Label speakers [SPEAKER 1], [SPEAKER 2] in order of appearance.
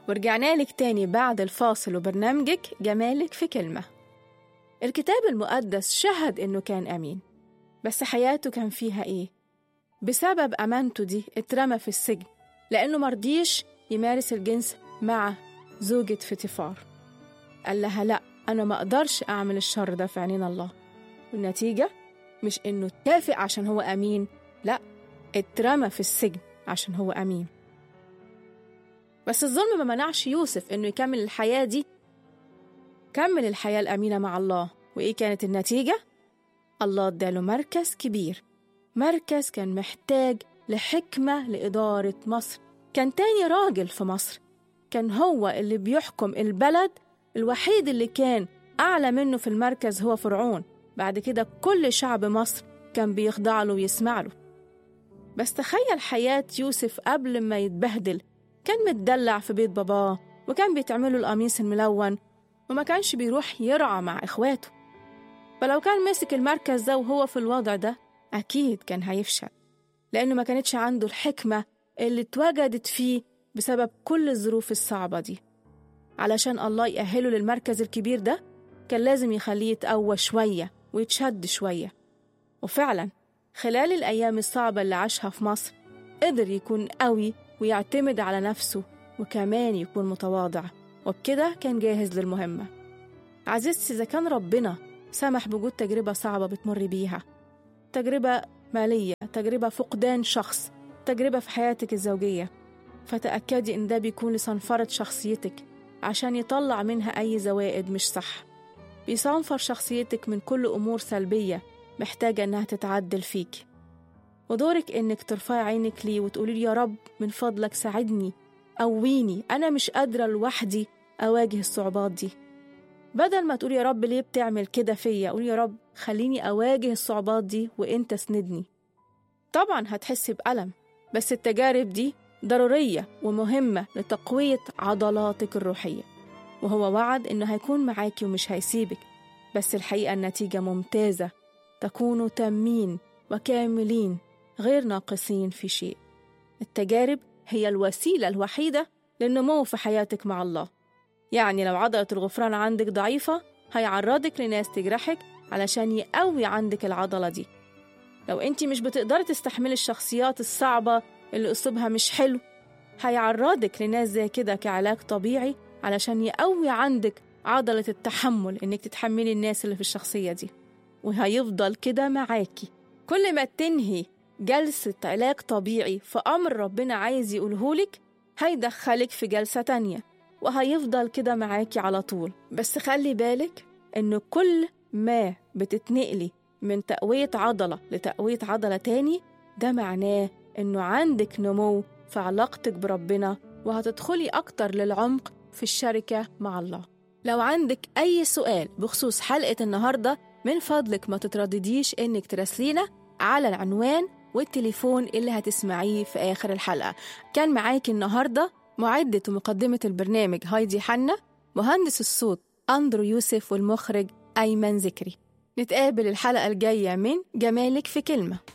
[SPEAKER 1] ورجعنا لك تاني بعد الفاصل وبرنامجك جمالك في كلمة الكتاب المقدس شهد إنه كان أمين بس حياته كان فيها إيه؟ بسبب أمانته دي اترمى في السجن لأنه مرضيش يمارس الجنس مع زوجة فيتيفار قال لها لأ أنا ما أقدرش أعمل الشر ده في عينين الله والنتيجة مش إنه اتافق عشان هو أمين لأ اترمى في السجن عشان هو أمين بس الظلم ما منعش يوسف إنه يكمل الحياة دي كمل الحياة الأمينة مع الله وإيه كانت النتيجة؟ الله اداله مركز كبير مركز كان محتاج لحكمة لإدارة مصر كان تاني راجل في مصر كان هو اللي بيحكم البلد الوحيد اللي كان أعلى منه في المركز هو فرعون بعد كده كل شعب مصر كان بيخضع له ويسمع له بس تخيل حياة يوسف قبل ما يتبهدل كان متدلع في بيت باباه وكان بيتعمله القميص الملون وما كانش بيروح يرعى مع إخواته فلو كان مسك المركز ده وهو في الوضع ده أكيد كان هيفشل لأنه ما كانتش عنده الحكمة اللي اتوجدت فيه بسبب كل الظروف الصعبة دي علشان الله يأهله للمركز الكبير ده كان لازم يخليه يتقوى شوية ويتشد شوية وفعلا خلال الأيام الصعبة اللي عاشها في مصر قدر يكون قوي ويعتمد على نفسه وكمان يكون متواضع وبكده كان جاهز للمهمة عزيزتي إذا كان ربنا سمح بوجود تجربة صعبة بتمر بيها تجربة مالية تجربة فقدان شخص تجربة في حياتك الزوجية فتأكدي إن ده بيكون لصنفرة شخصيتك عشان يطلع منها أي زوائد مش صح بيصنفر شخصيتك من كل أمور سلبية محتاجة إنها تتعدل فيك ودورك إنك ترفعي عينك ليه وتقولي لي يا رب من فضلك ساعدني قويني أنا مش قادرة لوحدي أواجه الصعوبات دي بدل ما تقولي يا رب ليه بتعمل كده فيا قولي يا رب خليني أواجه الصعوبات دي وإنت سندني طبعا هتحسي بألم بس التجارب دي ضرورية ومهمة لتقوية عضلاتك الروحية وهو وعد إنه هيكون معاكي ومش هيسيبك بس الحقيقة النتيجة ممتازة تكونوا تامين وكاملين غير ناقصين في شيء التجارب هي الوسيلة الوحيدة للنمو في حياتك مع الله يعني لو عضلة الغفران عندك ضعيفة هيعرضك لناس تجرحك علشان يقوي عندك العضلة دي لو انت مش بتقدري تستحملي الشخصيات الصعبة اللي أسلوبها مش حلو هيعرضك لناس زي كده كعلاج طبيعي علشان يقوي عندك عضلة التحمل إنك تتحملي الناس اللي في الشخصية دي وهيفضل كده معاكي كل ما تنهي جلسة علاج طبيعي في أمر ربنا عايز يقولهولك هيدخلك في جلسة تانية وهيفضل كده معاكي على طول بس خلي بالك إن كل ما بتتنقلي من تقوية عضلة لتقوية عضلة تاني ده معناه إنه عندك نمو في علاقتك بربنا وهتدخلي أكتر للعمق في الشركة مع الله لو عندك أي سؤال بخصوص حلقة النهاردة من فضلك ما تتردديش إنك تراسلينا على العنوان والتليفون اللي هتسمعيه في آخر الحلقة كان معاكي النهاردة معدة ومقدمة البرنامج هايدي حنا مهندس الصوت أندرو يوسف والمخرج أيمن ذكري نتقابل الحلقة الجاية من جمالك في كلمة